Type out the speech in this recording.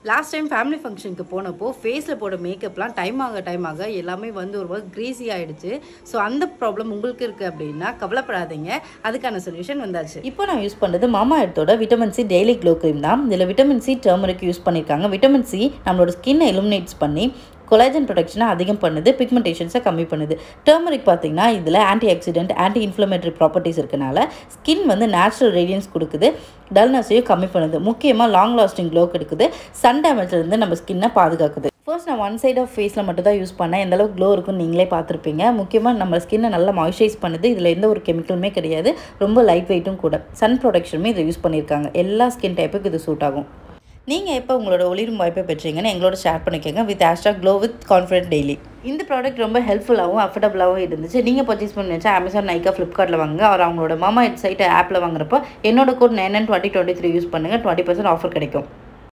last time family ஃபங்க்ஷனுக்கு போனப்போ ஃபேஸில் போட மேக்கப்லாம் டைம் ஆக டைம் ஆக எல்லாமே வந்து ஒரு மாதிரி க்ரீஸி ஆயிடுச்சு ஸோ அந்த ப்ராப்ளம் உங்களுக்கு இருக்குது அப்படின்னா கவலைப்படாதீங்க அதுக்கான சொல்யூஷன் வந்தாச்சு இப்போ நான் யூஸ் பண்ணுறது மாமா எடுத்தோட vitamin C daily glow cream தான் இதில் விட்டமின் சி டர்மரிக் யூஸ் பண்ணியிருக்காங்க விட்டமின் சி நம்மளோட ஸ்கின்னை எலிமினேட்ஸ் பண்ணி கொலாஜன் ப்ரொடக்ஷனை அதிகம் பண்ணுது பிக்மெண்டேஷன்ஸை கம்மி பண்ணுது டர்மரிக் பார்த்தீங்கன்னா இதில் antioxidant anti inflammatory properties இருக்கனால ஸ்கின் வந்து நேச்சுரல் ரேடியன்ஸ் கொடுக்குது டல்னஸையும் கம்மி பண்ணுது முக்கியமாக லாங் லாஸ்டிங் க்ளோ கொடுக்குது சன் டேமேஜ்லேருந்து நம்ம ஸ்கின்னை பாதுகாக்குது ஃபர்ஸ்ட் நான் ஒன் சைட் ஆஃப் ஃபேஸில் மட்டும் தான் யூஸ் பண்ணேன் எந்த அளவுக்கு க்ளோ இருக்குன்னு நீங்களே பார்த்துருப்பீங்க முக்கியமாக நம்ம ஸ்கின்னை நல்லா மாய்ஸ்சரைஸ் பண்ணுது இதில் எந்த ஒரு கெமிக்கலுமே கிடையாது ரொம்ப லைட் வெயிட்டும் கூட சன் ப்ரொடக்ஷனுமே இதை யூஸ் பண்ணியிருக்காங்க எல்லா ஸ்கின் டைப்புக்கு இது சூட் ஆகும் நீங்கள் எப்போ உங்களோட ஒளிரும் வாய்ப்பை பெற்றீங்கன்னு எங்களோட ஷேர் பண்ணிக்கோங்க with hashtag glow with confident daily இந்த ப்ராடக்ட் ரொம்ப ஹெல்ப்ஃபுல்லாகவும் அஃபோர்டபுளாகவும் இருந்துச்சு நீங்கள் பர்ச்சேஸ் பண்ணி வச்சா அமேசான் நைக்கா ஃப்ளிப்கார்ட்டில் வாங்க அவர் அவங்களோட மாமா சைட் ஆப்பில் வாங்குறப்போ என்னோட code nine twenty twenty three use பண்ணுங்கள் டுவெண்ட்டி பர்சன்ட் ஆஃபர் கிடைக்கும்